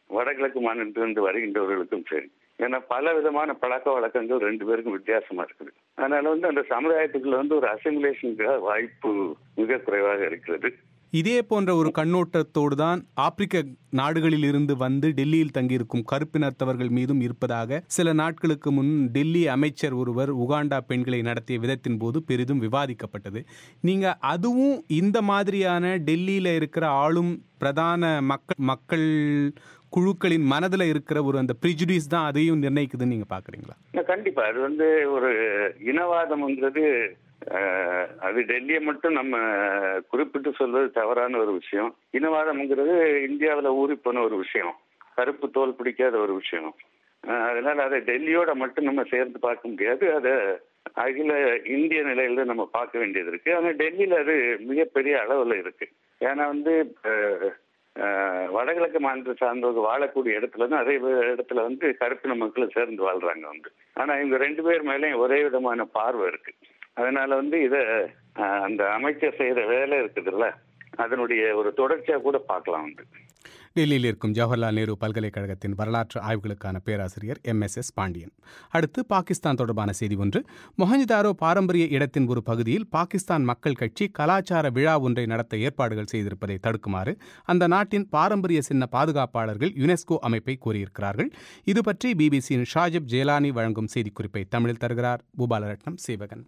வடகிழக்கு மாநிலத்திலிருந்து வருகின்றவர்களுக்கும் சரி ஏன்னா பல விதமான பழக்க வழக்கங்கள் ரெண்டு பேருக்கும் வித்தியாசமா இருக்குது அதனால வந்து அந்த சமுதாயத்துக்குள்ள வந்து ஒரு அசிமுலேஷனுக்கு வாய்ப்பு மிக குறைவாக இருக்கிறது இதே போன்ற ஒரு கண்ணோட்டத்தோடு தான் ஆப்பிரிக்க நாடுகளில் இருந்து வந்து டெல்லியில் தங்கியிருக்கும் கருப்பினத்தவர்கள் மீதும் இருப்பதாக சில நாட்களுக்கு முன் டெல்லி அமைச்சர் ஒருவர் உகாண்டா பெண்களை நடத்திய விதத்தின் போது பெரிதும் விவாதிக்கப்பட்டது நீங்க அதுவும் இந்த மாதிரியான டெல்லியில இருக்கிற ஆளும் பிரதான மக்கள் மக்கள் குழுக்களின் மனதில் இருக்கிற ஒரு அந்த ப்ரிஜுடிஸ் தான் அதையும் நிர்ணயிக்குதுன்னு நீங்க பாக்குறீங்களா கண்டிப்பா அது வந்து ஒரு இனவாதம்ங்கிறது அஹ், அது டெல்லியை மட்டும் நம்ம குறிப்பிட்டு சொல்வது தவறான ஒரு விஷயம் இனவாதம்ங்கிறது இந்தியாவில் ஊறி போன ஒரு விஷயம் கருப்பு தோல் பிடிக்காத ஒரு விஷயம் அஹ், அதனால அதை டெல்லியோட மட்டும் நம்ம சேர்த்து பார்க்க முடியாது அதை அகில இந்திய நிலையில நம்ம பார்க்க வேண்டியது இருக்கு ஆனா டெல்லியில அது மிகப்பெரிய அளவுல இருக்கு ஏன்னா வந்து அஹ், அஹ், வடகிழக்கு மாநிலத்தை சார்ந்தவங்க வாழக்கூடிய இடத்துல வந்து அதே இடத்துல வந்து கருப்பின மக்களும் சேர்ந்து வாழ்றாங்க வந்து ஆனா இவங்க ரெண்டு பேர் மேலேயும் ஒரே விதமான பார்வை இருக்கு அதனால வந்து இத அஹ், அந்த அமைச்சர் செய்யற வேலை இருக்குதுல்ல அதனுடைய ஒரு தொடர்ச்சியா கூட பார்க்கலாம் வந்து டெல்லியில் இருக்கும் ஜவஹர்லால் நேரு பல்கலைக்கழகத்தின் வரலாற்று ஆய்வுகளுக்கான பேராசிரியர் எம் எஸ் எஸ் பாண்டியன் அடுத்து பாகிஸ்தான் தொடர்பான செய்தி ஒன்று மொஹஞ்சிதாரோ பாரம்பரிய இடத்தின் ஒரு பகுதியில் பாகிஸ்தான் மக்கள் கட்சி கலாச்சார விழா ஒன்றை நடத்த ஏற்பாடுகள் செய்திருப்பதை தடுக்குமாறு அந்த நாட்டின் பாரம்பரிய சின்ன பாதுகாப்பாளர்கள் யுனெஸ்கோ அமைப்பை கூறியிருக்கிறார்கள் இது பற்றி பிபிசியின் ஷாஜப் ஜேலானி வழங்கும் செய்திக்குறிப்பை தமிழில் தருகிறார் பூபாலரட்னம் சேவகன்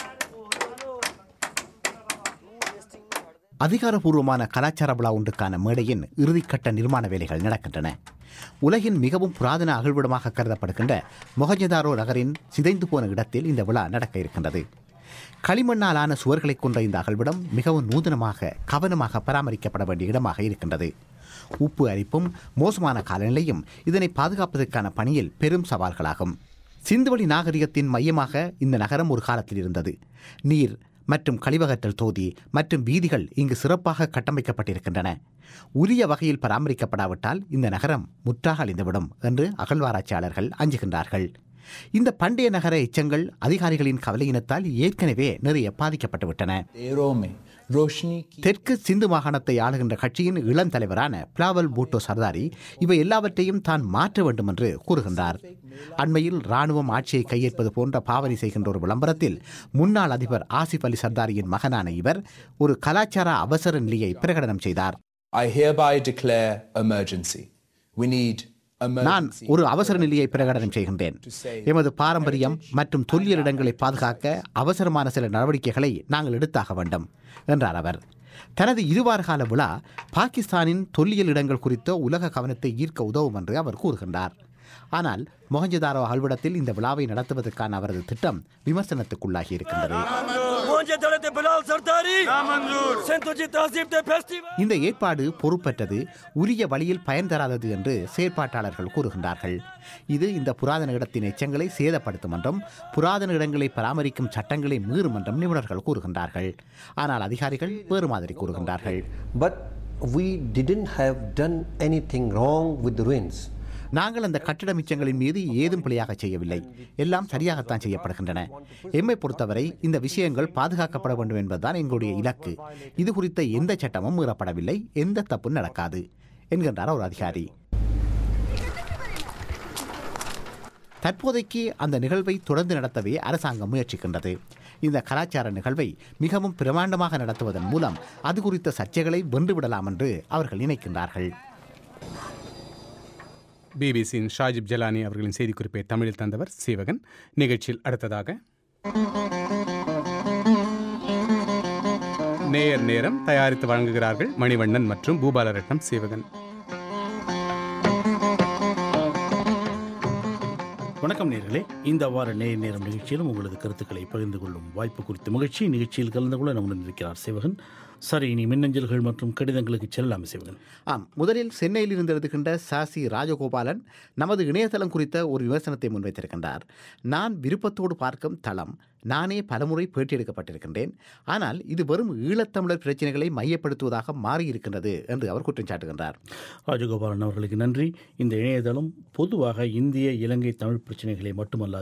அதிகாரப்பூர்வமான கலாச்சார விழா ஒன்றுக்கான மேடையின் இறுதிக்கட்ட நிர்மாண வேலைகள் நடக்கின்றன உலகின் மிகவும் புராதன அகழ்விடமாக கருதப்படுகின்ற மொஹஞ்சதாரோ நகரின் சிதைந்து போன இடத்தில் இந்த விழா நடக்க இருக்கின்றது களிமண்ணாலான சுவர்களை கொண்ட இந்த அகழ்விடம் மிகவும் நூதனமாக கவனமாக பராமரிக்கப்பட வேண்டிய இடமாக இருக்கின்றது உப்பு அரிப்பும் மோசமான காலநிலையும் இதனை பாதுகாப்பதற்கான பணியில் பெரும் சவால்களாகும் சிந்துவெளி நாகரிகத்தின் மையமாக இந்த நகரம் ஒரு காலத்தில் இருந்தது நீர் மற்றும் கழிவகற்றல் தொகுதி மற்றும் வீதிகள் இங்கு சிறப்பாக கட்டமைக்கப்பட்டிருக்கின்றன உரிய வகையில் பராமரிக்கப்படாவிட்டால் இந்த நகரம் முற்றாக அழிந்துவிடும் என்று அகழ்வாராய்ச்சியாளர்கள் அஞ்சுகின்றார்கள் இந்த பண்டைய நகர எச்சங்கள் அதிகாரிகளின் கவலையினத்தால் ஏற்கனவே நிறைய பாதிக்கப்பட்டுவிட்டன தெற்கு சிந்து மாகாணத்தை ஆளுகின்ற கட்சியின் இளம் தலைவரான பிளாவல் பூட்டோ சர்தாரி இவை எல்லாவற்றையும் தான் மாற்ற வேண்டும் என்று கூறுகின்றார் அண்மையில் ராணுவம் ஆட்சியை கையேற்பது போன்ற பாவனை செய்கின்ற ஒரு விளம்பரத்தில் முன்னாள் அதிபர் ஆசிப் அலி சர்தாரியின் மகனான இவர் ஒரு கலாச்சார அவசர நிலையை பிரகடனம் செய்தார் I hereby declare emergency. We need நான் ஒரு அவசர நிலையை பிரகடனம் செய்கின்றேன் எமது பாரம்பரியம் மற்றும் தொல்லியல் இடங்களை பாதுகாக்க அவசரமான சில நடவடிக்கைகளை நாங்கள் எடுத்தாக வேண்டும் என்றார் அவர் தனது இருவார கால விழா பாகிஸ்தானின் தொல்லியல் இடங்கள் குறித்த உலக கவனத்தை ஈர்க்க உதவும் என்று அவர் கூறுகின்றார் ஆனால் மொஹஞ்சதாரோ அல்விடத்தில் இந்த விழாவை நடத்துவதற்கான அவரது திட்டம் விமர்சனத்துக்குள்ளாகி இருக்கின்றது இந்த ஏற்பாடு பொறுப்பற்றது உரிய வழியில் பயன் தராதது என்று செயற்பாட்டாளர்கள் கூறுகின்றார்கள் இது இந்த புராதன இடத்தின் எச்சங்களை சேதப்படுத்தும் என்றும் புராதன இடங்களை பராமரிக்கும் சட்டங்களை மீறும் என்றும் நிபுணர்கள் கூறுகின்றார்கள் ஆனால் அதிகாரிகள் வேறு மாதிரி கூறுகின்றார்கள் But we didn't have done anything wrong with the ruins. நாங்கள் அந்த கட்டிட மிச்சங்களின் மீது ஏதும் பிழையாக செய்யவில்லை எல்லாம் சரியாகத்தான் செய்யப்படுகின்றன எம்மை பொறுத்தவரை இந்த விஷயங்கள் பாதுகாக்கப்பட வேண்டும் என்பதுதான் எங்களுடைய இலக்கு இது குறித்த எந்த சட்டமும் மீறப்படவில்லை எந்த தப்பும் நடக்காது என்கின்றார் ஒரு அதிகாரி தற்போதைக்கு அந்த நிகழ்வை தொடர்ந்து நடத்தவே அரசாங்கம் முயற்சிக்கின்றது இந்த கலாச்சார நிகழ்வை மிகவும் பிரமாண்டமாக நடத்துவதன் மூலம் அது குறித்த சர்ச்சைகளை வென்றுவிடலாம் என்று அவர்கள் நினைக்கின்றார்கள் பிபிசியின் ஷாஜிப் ஜலானி அவர்களின் செய்திக்குறிப்பை தமிழில் தந்தவர் சீவகன் நிகழ்ச்சியில் அடுத்ததாக நேயர் நேரம் தயாரித்து வழங்குகிறார்கள் மணிவண்ணன் மற்றும் பூபாலரட்னம் சீவகன் வணக்கம் நேர்களே இந்த வார நேர் நேரம் நிகழ்ச்சியிலும் உங்களது கருத்துக்களை பகிர்ந்து கொள்ளும் வாய்ப்பு குறித்த மகிழ்ச்சி நிகழ்ச்சியில் கலந்து கொள்ள நம்முடன் இருக்கிறார் சிவகன் சரி இனி மின்னஞ்சல்கள் மற்றும் கடிதங்களுக்கு செல்லலாம் சிவகன் ஆம் முதலில் சென்னையில் இருந்து எழுதுகின்ற சாசி ராஜகோபாலன் நமது இணையதளம் குறித்த ஒரு விமர்சனத்தை முன்வைத்திருக்கின்றார் நான் விருப்பத்தோடு பார்க்கும் தளம் நானே பலமுறை பேட்டி எடுக்கப்பட்டிருக்கின்றேன் ஆனால் இது வெறும் ஈழத்தமிழர் பிரச்சனைகளை மையப்படுத்துவதாக மாறியிருக்கின்றது என்று அவர் குற்றம் சாட்டுகின்றார் ராஜகோபாலன் அவர்களுக்கு நன்றி இந்த இணையதளம் பொதுவாக இந்திய இலங்கை தமிழ் பிரச்சனைகளை மட்டுமல்லாது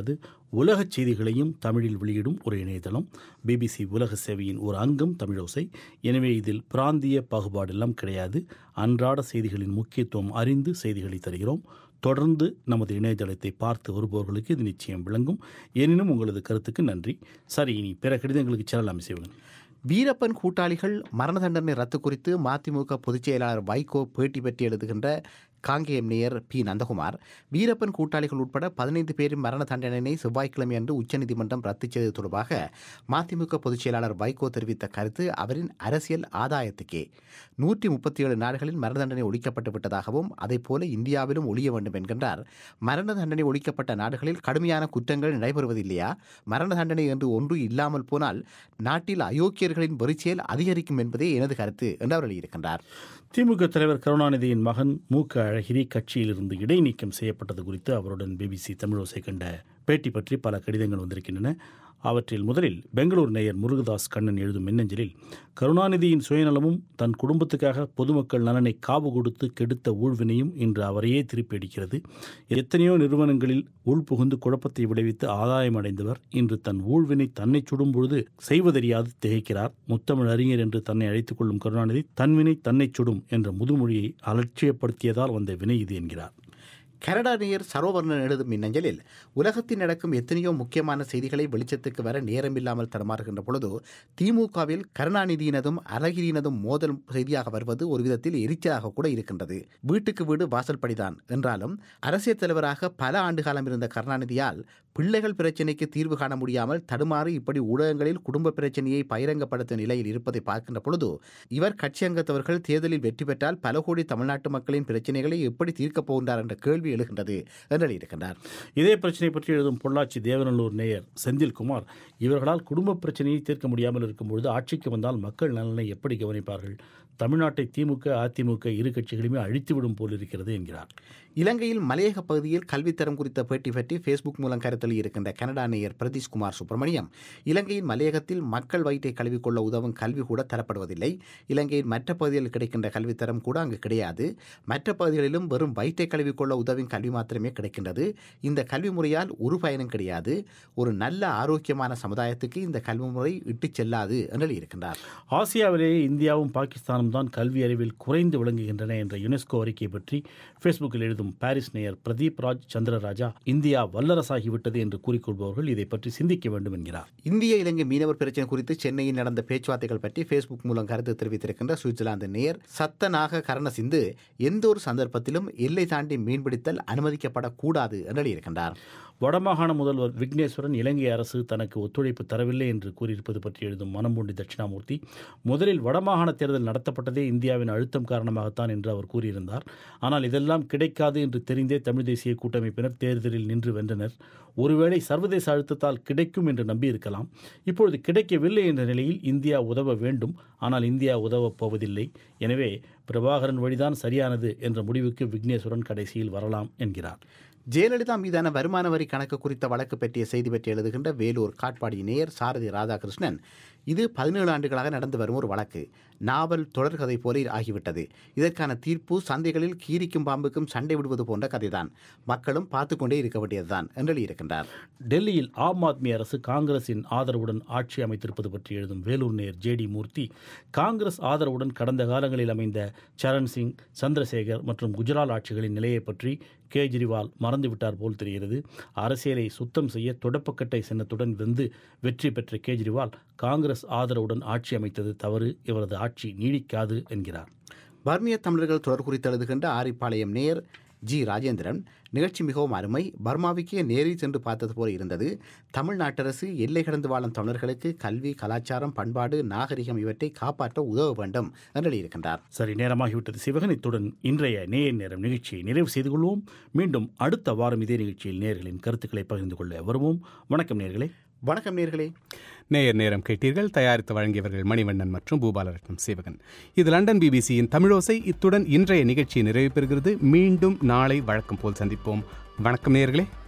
உலகச் செய்திகளையும் தமிழில் வெளியிடும் ஒரு இணையதளம் பிபிசி உலக சேவையின் ஒரு அங்கம் தமிழோசை எனவே இதில் பிராந்திய பாகுபாடெல்லாம் கிடையாது அன்றாட செய்திகளின் முக்கியத்துவம் அறிந்து செய்திகளை தருகிறோம் தொடர்ந்து நமது இணையதளத்தை பார்த்து வருபவர்களுக்கு இது நிச்சயம் விளங்கும் எனினும் உங்களது கருத்துக்கு நன்றி சரி இனி பிற கடிதங்களுக்கு செல்லலாம் சிவகன் வீரப்பன் கூட்டாளிகள் மரண தண்டனை ரத்து குறித்து மதிமுக பொதுச் செயலாளர் வைகோ பேட்டி பற்றி எழுதுகின்ற காங்கேயம் நேயர் பி நந்தகுமார் வீரப்பன் கூட்டாளிகள் உட்பட பதினைந்து பேரின் மரண தண்டனையை செவ்வாய்க்கிழமை அன்று உச்சநீதிமன்றம் ரத்து செய்தது தொடர்பாக மதிமுக பொதுச் செயலாளர் வைகோ தெரிவித்த கருத்து அவரின் அரசியல் ஆதாயத்துக்கே நூற்றி முப்பத்தி ஏழு நாடுகளில் மரண தண்டனை ஒழிக்கப்பட்டு விட்டதாகவும் அதைப்போல இந்தியாவிலும் ஒழிய வேண்டும் என்கின்றார் மரண தண்டனை ஒழிக்கப்பட்ட நாடுகளில் கடுமையான குற்றங்கள் நடைபெறுவதில்லையா மரண தண்டனை என்று ஒன்று இல்லாமல் போனால் நாட்டில் அயோக்கியர்களின் வெறிச்செயல் அதிகரிக்கும் என்பதே எனது கருத்து என்று அவர் எழுதியிருக்கின்றார் திமுக தலைவர் கருணாநிதியின் மகன் மு க அழகிரி கட்சியிலிருந்து இடைநீக்கம் செய்யப்பட்டது குறித்து அவருடன் பிபிசி தமிழோசை கண்ட பேட்டி பற்றி பல கடிதங்கள் வந்திருக்கின்றன அவற்றில் முதலில் பெங்களூர் நேயர் முருகதாஸ் கண்ணன் எழுதும் மின்னஞ்சலில் கருணாநிதியின் சுயநலமும் தன் குடும்பத்துக்காக பொதுமக்கள் நலனை காவு கொடுத்து கெடுத்த ஊழ்வினையும் இன்று அவரையே திருப்பி அடிக்கிறது எத்தனையோ நிறுவனங்களில் உள்புகுந்து குழப்பத்தை விளைவித்து ஆதாயம் அடைந்தவர் இன்று தன் ஊழ்வினை தன்னை சுடும் பொழுது செய்வதறியாது திகைக்கிறார் முத்தமிழ் அறிஞர் என்று தன்னை அழைத்துக் கொள்ளும் கருணாநிதி தன்வினை தன்னை சுடும் என்ற முதுமொழியை அலட்சியப்படுத்தியதால் வந்த வினை இது என்கிறார் கனடா நேயர் சரோவர்ணன் எழுதும் மின்னஞ்சலில் உலகத்தில் நடக்கும் எத்தனையோ முக்கியமான செய்திகளை வெளிச்சத்துக்கு வர நேரமில்லாமல் தடுமாறுகின்ற பொழுது திமுகவில் கருணாநிதியினதும் அழகிரியினதும் மோதல் செய்தியாக வருவது ஒரு விதத்தில் எரிச்சலாக கூட இருக்கின்றது வீட்டுக்கு வீடு வாசல்படிதான் என்றாலும் அரசியல் தலைவராக பல ஆண்டு காலம் இருந்த கருணாநிதியால் பிள்ளைகள் பிரச்சினைக்கு தீர்வு காண முடியாமல் தடுமாறி இப்படி ஊடகங்களில் குடும்ப பிரச்சனையை பகிரங்கப்படுத்தும் நிலையில் இருப்பதை பார்க்கின்ற பொழுது இவர் கட்சி அங்கத்தவர்கள் தேர்தலில் வெற்றி பெற்றால் பல கோடி தமிழ்நாட்டு மக்களின் பிரச்சனைகளை எப்படி தீர்க்கப் போகின்றார் என்ற கேள்வி எழுகின்றது என்று எழுதியிருக்கின்றார் இதே பிரச்சனை பற்றி எழுதும் பொள்ளாச்சி தேவநல்லூர் நேயர் செந்தில்குமார் இவர்களால் குடும்ப பிரச்சனையை தீர்க்க முடியாமல் இருக்கும்பொழுது ஆட்சிக்கு வந்தால் மக்கள் நலனை எப்படி கவனிப்பார்கள் தமிழ்நாட்டை திமுக அதிமுக இரு கட்சிகளுமே அழித்துவிடும் போல் இருக்கிறது என்கிறார் இலங்கையில் மலையக பகுதியில் கல்வித்தரம் குறித்த பேட்டி பற்றி ஃபேஸ்புக் மூலம் கருத்தளி இருக்கின்ற கனடா நேயர் பிரதீஷ் குமார் சுப்பிரமணியம் இலங்கையின் மலையகத்தில் மக்கள் வயிற்றை கழுவிக்கொள்ள உதவும் கல்வி கூட தரப்படுவதில்லை இலங்கையின் மற்ற பகுதிகளில் கிடைக்கின்ற கல்வித்தரம் கூட அங்கு கிடையாது மற்ற பகுதிகளிலும் வெறும் வயிற்றை கழுவிக்கொள்ள உதவும் கல்வி மாத்திரமே கிடைக்கின்றது இந்த கல்வி முறையால் ஒரு பயனும் கிடையாது ஒரு நல்ல ஆரோக்கியமான சமுதாயத்துக்கு இந்த கல்வி முறை இட்டுச் செல்லாது என்று இருக்கின்றார் ஆசியாவிலேயே இந்தியாவும் பாகிஸ்தானும் தான் கல்வி அறிவில் குறைந்து விளங்குகின்றன என்ற யுனெஸ்கோ அறிக்கை பற்றி ஃபேஸ்புக்கில் எழுதும் பாரிஸ் நேயர் பிரதீப் ராஜ் சந்திரராஜா இந்தியா வல்லரசாகிவிட்டது என்று கூறிக்கொள்பவர்கள் இதை பற்றி சிந்திக்க வேண்டும் என்கிறார் இந்திய இலங்கை மீனவர் பிரச்சனை குறித்து சென்னையில் நடந்த பேச்சுவார்த்தைகள் பற்றி ஃபேஸ்புக் மூலம் கருத்து தெரிவித்திருக்கின்ற சுவிட்சர்லாந்து நேயர் சத்தனாக கரணசிந்து எந்த ஒரு சந்தர்ப்பத்திலும் எல்லை தாண்டி மீன்பிடித்தல் அனுமதிக்கப்படக்கூடாது என்று எழுதியிருக்கின்றார் வடமாகாண முதல்வர் விக்னேஸ்வரன் இலங்கை அரசு தனக்கு ஒத்துழைப்பு தரவில்லை என்று கூறியிருப்பது பற்றி எழுதும் மனம்பூண்டி தட்சிணாமூர்த்தி முதலில் வடமாகாண தேர்தல் நடத்தப்பட்டதே இந்தியாவின் அழுத்தம் காரணமாகத்தான் என்று அவர் கூறியிருந்தார் ஆனால் இதெல்லாம் கிடைக்காது என்று தெரிந்தே தமிழ் தேசிய கூட்டமைப்பினர் தேர்தலில் நின்று வென்றனர் ஒருவேளை சர்வதேச அழுத்தத்தால் கிடைக்கும் என்று நம்பியிருக்கலாம் இப்பொழுது கிடைக்கவில்லை என்ற நிலையில் இந்தியா உதவ வேண்டும் ஆனால் இந்தியா உதவப் போவதில்லை எனவே பிரபாகரன் வழிதான் சரியானது என்ற முடிவுக்கு விக்னேஸ்வரன் கடைசியில் வரலாம் என்கிறார் ஜெயலலிதா மீதான வருமான வரி கணக்கு குறித்த வழக்கு பற்றிய செய்தி பற்றி எழுதுகின்ற வேலூர் காட்பாடி நேயர் சாரதி ராதாகிருஷ்ணன் இது பதினேழு ஆண்டுகளாக நடந்து வரும் ஒரு வழக்கு நாவல் தொடர்கதை போல ஆகிவிட்டது இதற்கான தீர்ப்பு சந்தைகளில் கீரிக்கும் பாம்புக்கும் சண்டை விடுவது போன்ற கதைதான் மக்களும் பார்த்து கொண்டே இருக்க வேண்டியதுதான் என்று எழுதியிருக்கின்றார் டெல்லியில் ஆம் ஆத்மி அரசு காங்கிரசின் ஆதரவுடன் ஆட்சி அமைத்திருப்பது பற்றி எழுதும் வேலூர் நேர் ஜே டி மூர்த்தி காங்கிரஸ் ஆதரவுடன் கடந்த காலங்களில் அமைந்த சரண் சிங் சந்திரசேகர் மற்றும் குஜராத் ஆட்சிகளின் நிலையை பற்றி கேஜ்ரிவால் மறந்துவிட்டார் போல் தெரிகிறது அரசியலை சுத்தம் செய்ய தொடப்பக்கட்டை சின்னத்துடன் வந்து வெற்றி பெற்ற கேஜ்ரிவால் காங்கிரஸ் ஆதரவுடன் ஆட்சி அமைத்தது தவறு இவரது ஆட்சி நீடிக்காது என்கிறார் பர்மிய தமிழர்கள் தொடர் குறித்து எழுதுகின்ற ஆரிப்பாளையம் நேர் ஜி ராஜேந்திரன் நிகழ்ச்சி மிகவும் அருமை பர்மாவுக்கே நேரில் சென்று பார்த்தது போல இருந்தது தமிழ்நாட்டரசு எல்லை கடந்து வாழும் தமிழர்களுக்கு கல்வி கலாச்சாரம் பண்பாடு நாகரிகம் இவற்றை காப்பாற்ற உதவ வேண்டும் என்று எழுதியிருக்கின்றார் சரி நேரமாகிவிட்டது சிவகன் இத்துடன் இன்றைய நேய நேரம் நிகழ்ச்சியை நிறைவு செய்து கொள்வோம் மீண்டும் அடுத்த வாரம் இதே நிகழ்ச்சியில் நேர்களின் கருத்துக்களை பகிர்ந்து கொள்ள வருவோம் வணக்கம் நேர்களே வணக்கம் நேர்களே நேயர் நேரம் கேட்டீர்கள் தயாரித்து வழங்கியவர்கள் மணிவண்ணன் மற்றும் பூபாலரட்னம் சேவகன் இது லண்டன் பிபிசியின் தமிழோசை இத்துடன் இன்றைய நிகழ்ச்சி நிறைவு பெறுகிறது மீண்டும் நாளை வழக்கம் போல் சந்திப்போம் வணக்கம் நேயர்களே